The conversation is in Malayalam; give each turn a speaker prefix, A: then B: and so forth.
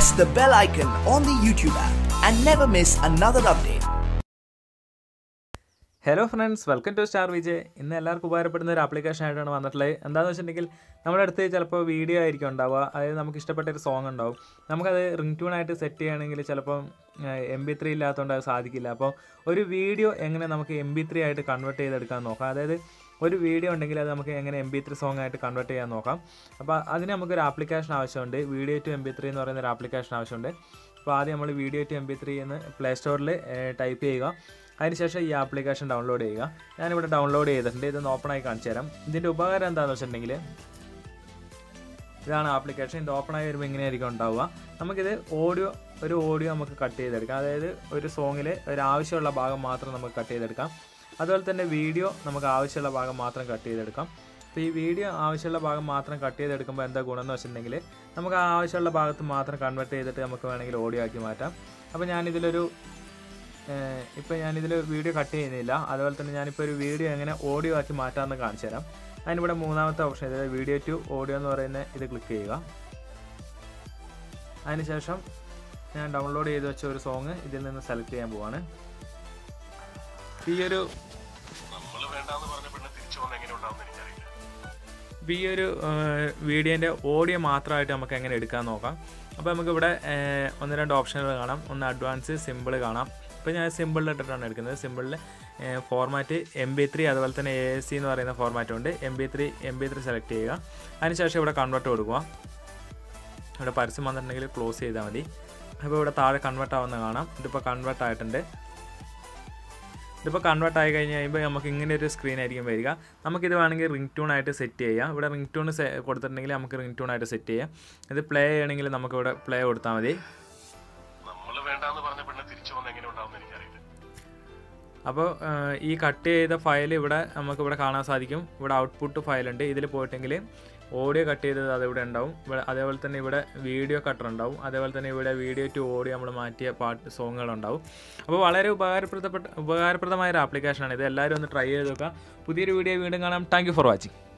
A: press the bell icon on the YouTube app and never miss another update.
B: Hello friends welcome to star Vijay ഇന്ന് എല്ലാവർക്കും ഉപകാരപ്പെടുന്ന ഒരു ആപ്ലിക്കേഷൻ ആയിട്ടാണ് വന്നിട്ടുള്ളത് എന്താണെന്ന് വെച്ചിട്ടുണ്ടെങ്കിൽ നമ്മുടെ അടുത്ത് ചിലപ്പോൾ വീഡിയോ ആയിരിക്കും ഉണ്ടാവുക അതായത് നമുക്ക് ഇഷ്ടപ്പെട്ട ഒരു സോങ് ഉണ്ടാവും നമുക്കത് റിംഗ് ട്യൂൺ ആയിട്ട് സെറ്റ് ചെയ്യുകയാണെങ്കിൽ ചിലപ്പം എം ബി ത്രീ ഇല്ലാത്തതുകൊണ്ട് അത് സാധിക്കില്ല അപ്പോൾ ഒരു വീഡിയോ എങ്ങനെ നമുക്ക് എം ബി ത്രീ ആയിട്ട് കൺവേർട്ട് ചെയ്തെടുക്കാൻ നോക്കാം അതായത് ഒരു വീഡിയോ ഉണ്ടെങ്കിൽ അത് നമുക്ക് എങ്ങനെ എം ബി ത്രീ സോങ് ആയിട്ട് കൺവേർട്ട് ചെയ്യാൻ നോക്കാം അപ്പോൾ അതിന് നമുക്കൊരു ആപ്ലിക്കേഷൻ ആവശ്യമുണ്ട് video to M P three എന്ന് പറയുന്ന ഒരു ആപ്ലിക്കേഷൻ ആവശ്യമുണ്ട് അപ്പോൾ ആദ്യം നമ്മൾ video to M P three എന്ന് പ്ലേ സ്റ്റോറിൽ ടൈപ്പ് ചെയ്യുക അതിനുശേഷം ഈ ആപ്ലിക്കേഷൻ ഡൗൺലോഡ് ചെയ്യുക ഞാനിവിടെ ഡൗൺലോഡ് ചെയ്തിട്ടുണ്ട് ഇതൊന്ന് ഓപ്പൺ ആയി കാണിച്ചു തരാം ഇതിൻ്റെ ഉപകാരം എന്താണെന്ന് വെച്ചിട്ടുണ്ടെങ്കിൽ ഇതാണ് ആപ്ലിക്കേഷൻ ഇത് ഓപ്പൺ ആയി വരുമ്പോൾ ഇങ്ങനെയായിരിക്കും ഉണ്ടാവുക നമുക്കിത് ഓഡിയോ ഒരു ഓഡിയോ നമുക്ക് കട്ട് ചെയ്തെടുക്കാം അതായത് ഒരു സോങ്ങിൽ ഒരു ആവശ്യമുള്ള ഭാഗം മാത്രം നമുക്ക് കട്ട് ചെയ്തെടുക്കാം അതുപോലെ തന്നെ വീഡിയോ നമുക്ക് ആവശ്യമുള്ള ഭാഗം മാത്രം കട്ട് ചെയ്തെടുക്കാം അപ്പോൾ ഈ വീഡിയോ ആവശ്യമുള്ള ഭാഗം മാത്രം കട്ട് ചെയ്തെടുക്കുമ്പോൾ എന്താ ഗുണം എന്ന് വെച്ചിട്ടുണ്ടെങ്കിൽ നമുക്ക് ആ ആവശ്യമുള്ള ഭാഗത്ത് മാത്രം കൺവേർട്ട് ചെയ്തിട്ട് നമുക്ക് വേണമെങ്കിൽ ഓഡിയോ ആക്കി മാറ്റാം അപ്പോൾ ഞാനിതിലൊരു ഇപ്പോൾ ഞാനിതിൽ വീഡിയോ കട്ട് ചെയ്യുന്നില്ല അതുപോലെ തന്നെ ഞാനിപ്പോൾ ഒരു വീഡിയോ എങ്ങനെ ഓഡിയോ ആക്കി മാറ്റാമെന്ന് കാണിച്ചു തരാം അതിനിവിടെ മൂന്നാമത്തെ ഓപ്ഷൻ ഇത് വീഡിയോ ടു ഓഡിയോ എന്ന് പറയുന്ന ഇത് ക്ലിക്ക് ചെയ്യുക അതിനുശേഷം ഞാൻ ഡൗൺലോഡ് ചെയ്ത് വെച്ച ഒരു സോങ് ഇതിൽ നിന്ന് സെലക്ട് ചെയ്യാൻ പോവാണ് ഈ ഒരു
C: നമ്മള് വേണ്ടാന്ന് പറഞ്ഞ പെണ്ണ് തിരിച്ചു വന്ന് എങ്ങനെ ഉണ്ടാവുന്ന എനിക്കറിയില്ല
B: ഇപ്പോൾ ഈ ഒരു വീഡിയോൻ്റെ ഓഡിയോ മാത്രമായിട്ട് നമുക്ക് എങ്ങനെ എടുക്കാൻ നോക്കാം അപ്പോൾ നമുക്കിവിടെ ഏഹ്, ഒന്ന് രണ്ട് ഓപ്ഷനുകൾ കാണാം ഒന്ന് അഡ്വാൻസ് സിമ്പിൾ കാണാം ഇപ്പോൾ ഞാൻ സിമ്പിളിൽ ഇട്ടിട്ടാണ് എടുക്കുന്നത് സിമ്പിളിൽ ഫോർമാറ്റ് എം ബി ത്രീ അതുപോലെ തന്നെ എ എസ് സി എന്ന് പറയുന്ന ഫോർമാറ്റും ഉണ്ട് M P three M P three select ചെയ്യുക അതിനുശേഷം ഇവിടെ കൺവേർട്ട് കൊടുക്കുക ഇവിടെ പരസ്യം വന്നിട്ടുണ്ടെങ്കിൽ ക്ലോസ് ചെയ്താൽ മതി അപ്പോൾ ഇവിടെ താഴെ കൺവേർട്ട് ആവുന്ന കാണാം ഇതിപ്പോൾ കൺവേർട്ട് ആയിട്ടുണ്ട് ഇതിപ്പോൾ കൺവേർട്ട് ആയി കഴിഞ്ഞ് കഴിയുമ്പോൾ നമുക്ക് ഇങ്ങനെ ഒരു സ്ക്രീൻ ആയിരിക്കും വരിക നമുക്കിത് വേണമെങ്കിൽ റിംഗ് ട്യൂൺ ആയിട്ട് സെറ്റ് ചെയ്യാം ഇവിടെ റിംഗ് ട്യൂൺ കൊടുത്തിട്ടുണ്ടെങ്കിൽ നമുക്ക് റിംഗ് ട്യൂൺ ആയിട്ട് സെറ്റ് ചെയ്യാം ഇത് പ്ലേ ചെയ്യണമെങ്കിൽ നമുക്ക് ഇവിടെ പ്ലേ കൊടുത്താൽ മതി
C: നമ്മള് വേണ്ടാന്ന് പറഞ്ഞ പെണ്ണ് തിരിച്ചു വന്ന് എങ്ങനെ ഉണ്ടാവുന്ന എനിക്കറിയില്ല
B: അപ്പോൾ ഈ കട്ട് ചെയ്ത ഫയൽ ഇവിടെ നമുക്ക് ഇവിടെ കാണാൻ സാധിക്കും ഇവിടെ ഔട്ട്പുട്ട് ഫയലുണ്ട് ഇതിൽ പോയിട്ടെങ്കിൽ ഓഡിയോ കട്ട് ചെയ്തത് അതിവിടെ ഉണ്ടാവും ഇവിടെ അതേപോലെ തന്നെ ഇവിടെ വീഡിയോ കട്ടർ ഉണ്ടാവും അതേപോലെ തന്നെ ഇവിടെ വീഡിയോ ടു ഓഡിയോ നമ്മൾ മാറ്റിയ പാട്ട് സോങ്ങുകളുണ്ടാവും അപ്പോൾ വളരെ ഉപകാരപ്രദപ്പെട്ട ഉപകാരപ്രദമായ ഒരു ആപ്ലിക്കേഷനാണ് ഇത് എല്ലാവരും ഒന്ന് ട്രൈ ചെയ്ത് നോക്കുക പുതിയൊരു വീഡിയോ വീണ്ടും കാണാം താങ്ക് ഫോർ വാച്ചിങ്